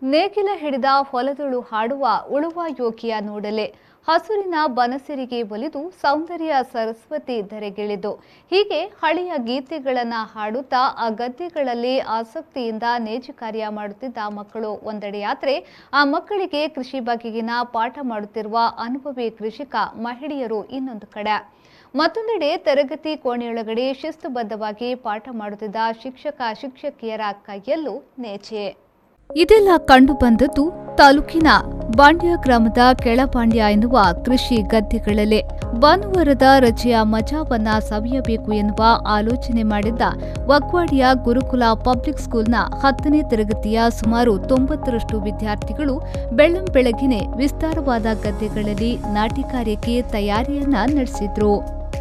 ನೇಗಿಲ ಹಿಡಿದ ಹೊಲದಳು ಹಾಡುವ ಉಳುವ ಯೋಗಿಯ ನೋಡಲೆ ಹಸುರಿನ ಬನಸಿರಿಗೆ ಒಲಿದು ಸೌಂದರ್ಯ ಸರಸ್ವತಿ ಧರೆಗಿಳಿದು ಹೀಗೆ ಹಳೆಯ ಗೀತೆಗಳನ್ನು ಹಾಡುತ್ತಾ ಆ ಗದ್ದೆಗಳಲ್ಲಿ ಆಸಕ್ತಿಯಿಂದ ನೇಜು ಕಾರ್ಯ ಮಾಡುತ್ತಿದ್ದ ಮಕ್ಕಳು ಒಂದೆಡೆಯಾದರೆ ಆ ಮಕ್ಕಳಿಗೆ ಕೃಷಿ ಬಗೆಗಿನ ಪಾಠ ಮಾಡುತ್ತಿರುವ ಅನುಭವಿ ಕೃಷಿಕ ಮಹಿಳೆಯರು ಇನ್ನೊಂದು ಕಡೆ ಮತ್ತೊಂದೆಡೆ ತರಗತಿ ಕೋಣೆಯೊಳಗಡೆ ಶಿಸ್ತುಬದ್ಧವಾಗಿ ಪಾಠ ಮಾಡುತ್ತಿದ್ದ ಶಿಕ್ಷಕ ಶಿಕ್ಷಕಿಯರ ಕೈಯಲ್ಲೂ ನೇಚೆ ಇದೆಲ್ಲ ಕಂಡುಬಂದದ್ದು ತಾಲೂಕಿನ ಬಾಂಡ್ಯ ಗ್ರಾಮದ ಕೆಳಪಾಂಡ್ಯ ಎನ್ನುವ ಕೃಷಿ ಗದ್ದೆಗಳಲ್ಲೇ ಭಾನುವಾರದ ರಜೆಯ ಮಜಾವನ್ನ ಸವಿಯಬೇಕು ಎನ್ನುವ ಆಲೋಚನೆ ಮಾಡಿದ್ದ ವಕ್ವಾಡಿಯ ಗುರುಕುಲ ಪಬ್ಲಿಕ್ ಸ್ಕೂಲ್ನ ಹತ್ತನೇ ತರಗತಿಯ ಸುಮಾರು ತೊಂಬತ್ತರಷ್ಟು ವಿದ್ಯಾರ್ಥಿಗಳು ಬೆಳ್ಳಂ ಬೆಳಗಿನೆ ವಿಸ್ತಾರವಾದ ಗದ್ದೆಗಳಲ್ಲಿ ನಾಟಿ ಕಾರ್ಯಕ್ಕೆ ತಯಾರಿಯನ್ನ ನಡೆಸಿದ್ರು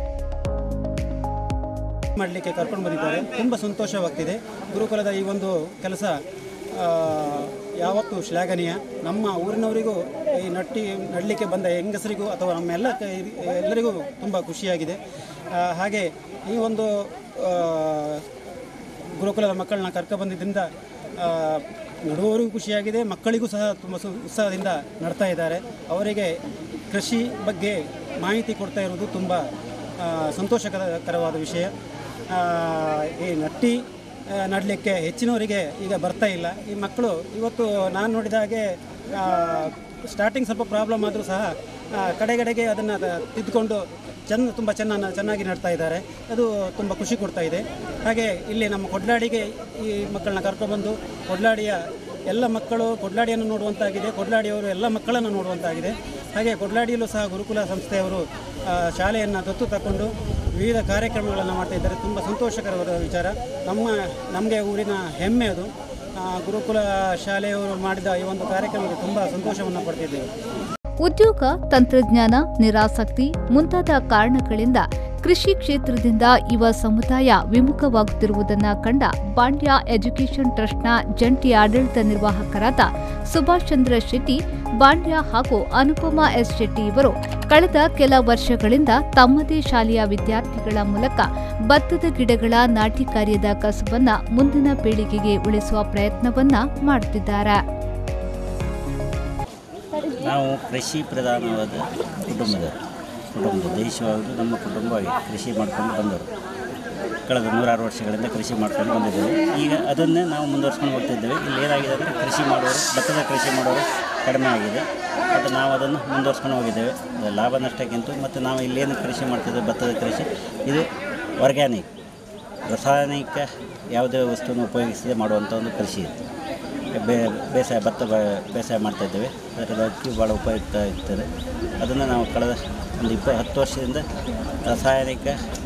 ಮಾಡಲಿಕ್ಕೆ ಕರ್ಕೊಂಡು ಬಂದಿದ್ದಾರೆ ತುಂಬ ಸಂತೋಷವಾಗ್ತಿದೆ ಗುರುಕುಲದ ಈ ಒಂದು ಕೆಲಸ ಆ, ಯಾವತ್ತೂ ಶ್ಲಾಘನೀಯ ನಮ್ಮ ಊರಿನವರಿಗೂ ಈ ನಟ್ಟಿ ನಡಲಿಕ್ಕೆ ಬಂದ ಹೆಂಗಸರಿಗೂ ಅಥವಾ ನಮ್ಮೆಲ್ಲ ಕ- ಎಲ್ಲರಿಗೂ ತುಂಬ ಖುಷಿಯಾಗಿದೆ ಆ, ಹಾಗೆ ಈ ಒಂದು ಆ, ಗುರುಕುಲದ ಮಕ್ಕಳನ್ನ ಕರ್ಕೊಬಂದಿದ್ದರಿಂದ ನಡುವವರಿಗೂ ಖುಷಿಯಾಗಿದೆ ಮಕ್ಕಳಿಗೂ ಸಹ ತುಂಬ ಸು ಉತ್ಸಾಹದಿಂದ ನಡ್ತಾ ಇದ್ದಾರೆ ಅವರಿಗೆ ಕೃಷಿ ಬಗ್ಗೆ ಮಾಹಿತಿ ಕೊಡ್ತಾ ಇರೋದು ತುಂಬ ಆ, ಸಂತೋಷಕರವಾದ ವಿಷಯ ಆ, ಈ ನಟ್ಟಿ ಆ, ನಡಲಿಕ್ಕೆ ಹೆಚ್ಚಿನವರಿಗೆ ಈಗ ಬರ್ತಾ ಇಲ್ಲ ಈ ಮಕ್ಕಳು ಇವತ್ತು ನಾನು ನೋಡಿದ ಹಾಗೆ ಸ್ಟಾರ್ಟಿಂಗ್ ಸ್ವಲ್ಪ ಪ್ರಾಬ್ಲಮ್ ಆದರೂ ಸಹ ಆ, ಕಡೆಗಡೆಗೆ ಅದನ್ನು ತಿದ್ದುಕೊಂಡು ಚೆನ್ನ ತುಂಬ ಚೆನ್ನ ಚೆನ್ನಾಗಿ ನಡ್ತಾ ಇದ್ದಾರೆ ಅದು ತುಂಬ ಖುಷಿ ಕೊಡ್ತಾ ಇದೆ ಹಾಗೆ ಇಲ್ಲಿ ನಮ್ಮ ಕೊಡ್ಲಾಡಿಗೆ ಈ ಮಕ್ಕಳನ್ನ ಕರ್ಕೊಬಂದು ಕೊಡ್ಲಾಡಿಯ ಎಲ್ಲ ಮಕ್ಕಳು ಕೊಡ್ಲಾಡಿಯನ್ನು ನೋಡುವಂತಾಗಿದೆ ಕೊಡ್ಲಾಡಿಯವರು ಎಲ್ಲ ಮಕ್ಕಳನ್ನು ನೋಡುವಂತಾಗಿದೆ ಹಾಗೆ ಕೊಡ್ಲಾಡಿಯಲ್ಲೂ ಸಹ ಗುರುಕುಲ ಸಂಸ್ಥೆಯವರು ಆ, ಶಾಲೆಯನ್ನು ದತ್ತು ತಗೊಂಡು ವಿವಿಧ ಕಾರ್ಯಕ್ರಮಗಳನ್ನು ಮಾಡ್ತಾ ಇದ್ದಾರೆ ತುಂಬ ಸಂತೋಷಕರವಾದ ವಿಚಾರ ನಮ್ಮ ನಮಗೆ ಊರಿನ ಹೆಮ್ಮೆ ಅದು ಆ, ಗುರುಕುಲ ಶಾಲೆಯವರು ಮಾಡಿದ ಈ ಒಂದು ಕಾರ್ಯಕ್ರಮಕ್ಕೆ ತುಂಬ ಸಂತೋಷವನ್ನು ಪಡ್ತಿದ್ದೇವೆ ಉದ್ಯೋಗ ತಂತ್ರಜ್ಞಾನ ನಿರಾಸಕ್ತಿ ಮುಂತಾದ ಕಾರಣಗಳಿಂದ ಕೃಷಿ ಕ್ಷೇತ್ರದಿಂದ ಯುವ ಸಮುದಾಯ ವಿಮುಖವಾಗುತ್ತಿರುವುದನ್ನ ಕಂಡ ಬಾಂಡ್ಯ ಎಜುಕೇಷನ್ ಟ್ರಸ್ಟ್ನ ಜಂಟಿ ಆಡಳಿತ ನಿರ್ವಾಹಕರಾದ ಸುಭಾಷ್ ಚಂದ್ರ ಶೆಟ್ಟಿ ಬಾಂಡ್ಯ ಹಾಗೂ ಅನುಪಮಾ ಎಸ್ ಶೆಟ್ಟಿ ಇವರು ಕಳೆದ ಕೆಲ ವರ್ಷಗಳಿಂದ ತಮ್ಮದೇ ಶಾಲೆಯ ವಿದ್ಯಾರ್ಥಿಗಳ ಮೂಲಕ ಭತ್ತದ ಗಿಡಗಳ ನಾಟಿ ಕಾರ್ಯದ ಕಸುಬನ್ನ ಮುಂದಿನ ಪೀಳಿಗೆಗೆ ಉಳಿಸುವ ಪ್ರಯತ್ನವನ್ನ ಮಾಡುತ್ತಿದ್ದಾರೆ ನಾವು ಕೃಷಿ ಪ್ರಧಾನವಾದ ಕುಟುಂಬದ ಕುಟುಂಬದ ದೇಶವಾಗಲು ನಮ್ಮ ಕುಟುಂಬವಾಗಿ ಕೃಷಿ ಮಾಡಿಕೊಂಡು ಬಂದವರು ಕಳೆದ ನೂರಾರು ವರ್ಷಗಳಿಂದ ಕೃಷಿ ಮಾಡ್ಕೊಂಡು ಬಂದಿದ್ದೇವೆ ಈಗ ಅದನ್ನೇ ನಾವು ಮುಂದುವರ್ಸ್ಕೊಂಡು ಹೋಗ್ತಿದ್ದೇವೆ ಇಲ್ಲಿ ಏನಾಗಿದೆ ಅಂದರೆ ಕೃಷಿ ಮಾಡೋರು ಭತ್ತದ ಕೃಷಿ ಮಾಡೋರು ಕಡಿಮೆ ಆಗಿದೆ ಮತ್ತು ನಾವು ಅದನ್ನು ಮುಂದುವರ್ಸ್ಕೊಂಡು ಹೋಗಿದ್ದೇವೆ ಅದು ಲಾಭ ನಷ್ಟಕ್ಕಿಂತ ಮತ್ತು ನಾವು ಇಲ್ಲೇನು ಕೃಷಿ ಮಾಡ್ತಿದ್ದೇವೆ ಭತ್ತದ ಕೃಷಿ ಇದು ಆರ್ಗ್ಯಾನಿಕ್ ರಾಸಾಯನಿಕ ಯಾವುದೇ ವಸ್ತುವನ್ನು ಉಪಯೋಗಿಸದೆ ಮಾಡುವಂಥ ಒಂದು ಕೃಷಿ ಇದು ಬೇ ಬೇಸಾಯ ಭತ್ತ ಬೆ- ಬೇಸಾಯ ಮಾಡ್ತಾಯಿದ್ದೇವೆ ಅದರಲ್ಲಿ ಅಕ್ಕಿ ಭಾಳ ಉಪಯುಕ್ತ ಇರ್ತದೆ ಅದನ್ನು ನಾವು ಕಳೆದ ಒಂದು ಇಪ್ಪ ಹತ್ತು ವರ್ಷದಿಂದ ರಾಸಾಯನಿಕ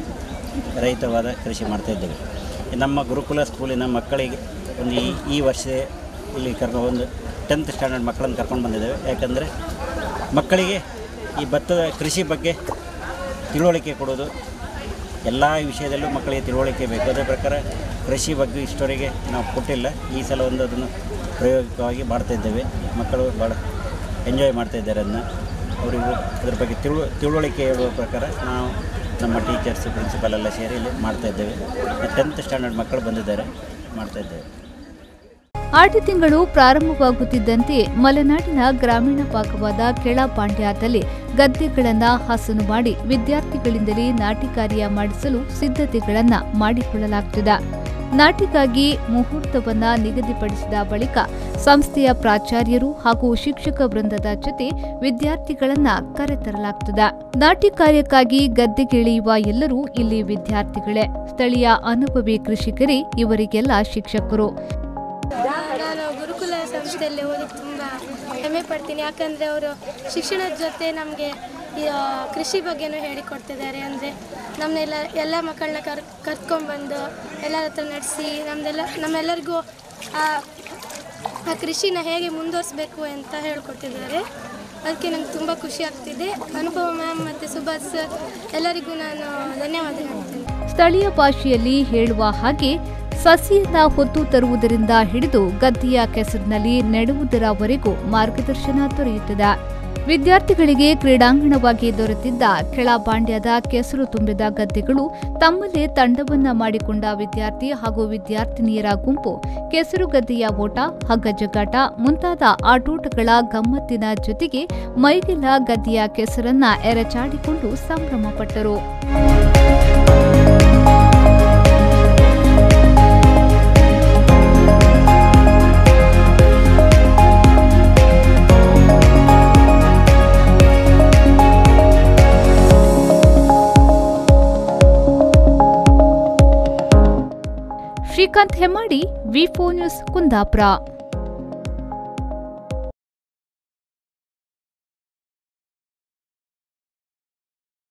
ರಹಿತವಾದ ಕೃಷಿ ಮಾಡ್ತಾಯಿದ್ದೇವೆ ಈ ನಮ್ಮ ಗುರುಕುಲ ಸ್ಕೂಲಿನ ಮಕ್ಕಳಿಗೆ ಒಂದು ಈ ಈ ವರ್ಷ ಇಲ್ಲಿ ಕರ್ಕೊಂಡು ಒಂದು ಟೆಂತ್ ಸ್ಟ್ಯಾಂಡರ್ಡ್ ಮಕ್ಕಳನ್ನು ಕರ್ಕೊಂಡು ಬಂದಿದ್ದೇವೆ ಯಾಕಂದರೆ ಮಕ್ಕಳಿಗೆ ಈ ಭತ್ತದ ಕೃಷಿ ಬಗ್ಗೆ ತಿಳುವಳಿಕೆ ಕೊಡೋದು ಎಲ್ಲ ವಿಷಯದಲ್ಲೂ ಮಕ್ಕಳಿಗೆ ತಿಳುವಳಿಕೆ ಬೇಕು ಅದರ ಪ್ರಕಾರ ಕೃಷಿ ಬಗ್ಗೆ ಇಷ್ಟವರೆಗೆ ನಾವು ಕೊಟ್ಟಿಲ್ಲ ಈ ಸಲ ಒಂದು ಅದನ್ನು ಪ್ರಾಯೋಗಿಕವಾಗಿ ಮಾಡ್ತಾಯಿದ್ದೇವೆ ಮಕ್ಕಳು ಭಾಳ ಎಂಜಾಯ್ ಮಾಡ್ತಾಯಿದ್ದಾರೆ ಅದನ್ನು ಅವರಿಗೂ ಅದ್ರ ಬಗ್ಗೆ ತಿಳು ತಿಳುವಳಿಕೆ ಹೇಳುವ ಪ್ರಕಾರ ನಾವು ನಮ್ಮ ಟೀಚರ್ಸ್ ಪ್ರಿನ್ಸಿಪಲ್ ಎಲ್ಲ ಸೇರಿ ಇಲ್ಲಿ ಮಾಡ್ತಾಯಿದ್ದೇವೆ ಟೆಂತ್ ಸ್ಟ್ಯಾಂಡರ್ಡ್ ಮಕ್ಕಳು ಬಂದಿದ್ದಾರೆ ಮಾಡ್ತಾಯಿದ್ದೇವೆ ಆಟಿ ತಿಂಗಳು ಪ್ರಾರಂಭವಾಗುತ್ತಿದ್ದಂತೆ ಮಲೆನಾಡಿನ ಗ್ರಾಮೀಣ ಭಾಗವಾದ ಕೆಳಪಾಂಡ್ಯದಲ್ಲಿ ಗದ್ದೆಗಳನ್ನ ಹಸನು ಮಾಡಿ ವಿದ್ಯಾರ್ಥಿಗಳಿಂದಲೇ ನಾಟಿ ಕಾರ್ಯ ಮಾಡಿಸಲು ಸಿದ್ಧತೆಗಳನ್ನ ಮಾಡಿಕೊಳ್ಳಲಾಗುತ್ತಿದೆ ನಾಟಿಗಾಗಿ ಮುಹೂರ್ತವನ್ನ ನಿಗದಿಪಡಿಸಿದ ಬಳಿಕ ಸಂಸ್ಥೆಯ ಪ್ರಾಚಾರ್ಯರು ಹಾಗೂ ಶಿಕ್ಷಕ ವೃಂದದ ಜೊತೆ ವಿದ್ಯಾರ್ಥಿಗಳನ್ನ ಕರೆತರಲಾಗುತ್ತದೆ ನಾಟಿ ಕಾರ್ಯಕ್ಕಾಗಿ ಗದ್ದೆಗಿಳಿಯುವ ಎಲ್ಲರೂ ಇಲ್ಲಿ ವಿದ್ಯಾರ್ಥಿಗಳೇ ಸ್ಥಳೀಯ ಅನುಭವಿ ಕೃಷಿಕರೇ ಇವರಿಗೆಲ್ಲ ಶಿಕ್ಷಕರು ನಾನು ಗುರುಕುಲ ಸಂಸ್ಥೆಯಲ್ಲಿ ಓದೋಕ್ಕೆ ತುಂಬ ಹೆಮ್ಮೆ ಪಡ್ತೀನಿ ಯಾಕಂದರೆ ಅವರು ಶಿಕ್ಷಣದ ಜೊತೆ ನಮಗೆ ಕೃಷಿ ಬಗ್ಗೆನೂ ಹೇಳಿಕೊಡ್ತಿದ್ದಾರೆ ಅಂದರೆ ನಮ್ಮನ್ನೆಲ್ಲ ಎಲ್ಲ ಮಕ್ಕಳನ್ನ ಕರ್ ಕರ್ಕೊಂಡ್ಬಂದು ಎಲ್ಲರ ಹತ್ರ ನಡೆಸಿ ನಮ್ಮದೆಲ್ಲ ನಮ್ಮೆಲ್ಲರಿಗೂ ಆ ಆ ಕೃಷಿನ ಹೇಗೆ ಮುಂದುವರಿಸ್ಬೇಕು ಅಂತ ಹೇಳ್ಕೊಟ್ಟಿದ್ದಾರೆ ಅದಕ್ಕೆ ನಂಗೆ ತುಂಬ ಖುಷಿ ಆಗ್ತಿದೆ ಅನುಭವ ಮ್ಯಾಮ್ ಮತ್ತು ಸುಭಾಷ್ ಸರ್ ಎಲ್ಲರಿಗೂ ನಾನು ಧನ್ಯವಾದ ಹೇಳ್ತೀನಿ ಸ್ಥಳೀಯ ಭಾಷೆಯಲ್ಲಿ ಹೇಳುವ ಹಾಗೆ ಸಸಿಯನ್ನ ಹೊತ್ತು ತರುವುದರಿಂದ ಹಿಡಿದು ಗದ್ದೆಯ ಕೆಸರಿನಲ್ಲಿ ನೆಡುವುದರವರೆಗೂ ಮಾರ್ಗದರ್ಶನ ದೊರೆಯುತ್ತದೆ ವಿದ್ಯಾರ್ಥಿಗಳಿಗೆ ಕ್ರೀಡಾಂಗಣವಾಗಿ ದೊರೆತಿದ್ದ ಕೆಳಬಾಂಡ್ಯದ ಕೆಸರು ತುಂಬಿದ ಗದ್ದೆಗಳು ತಮ್ಮಲ್ಲೇ ತಂಡವನ್ನ ಮಾಡಿಕೊಂಡ ವಿದ್ಯಾರ್ಥಿ ಹಾಗೂ ವಿದ್ಯಾರ್ಥಿನಿಯರ ಗುಂಪು ಕೆಸರು ಗದ್ದೆಯ ಓಟ ಹಗ್ಗ ಜಗ್ಗಾಟ ಮುಂತಾದ ಆಟೋಟಗಳ ಗಮ್ಮತ್ತಿನ ಜೊತೆಗೆ ಮೈಗೆಲ್ಲ ಗದ್ದೆಯ ಕೆಸರನ್ನ ಎರಚಾಡಿಕೊಂಡು ಸಂಭ್ರಮಪಟ್ಟರು ಶ್ರೀಕಾಂತ್ ಹೆಮ್ಮಾಡಿ ವಿ ನ್ಯೂಸ್ ಕುಂದಾಪುರ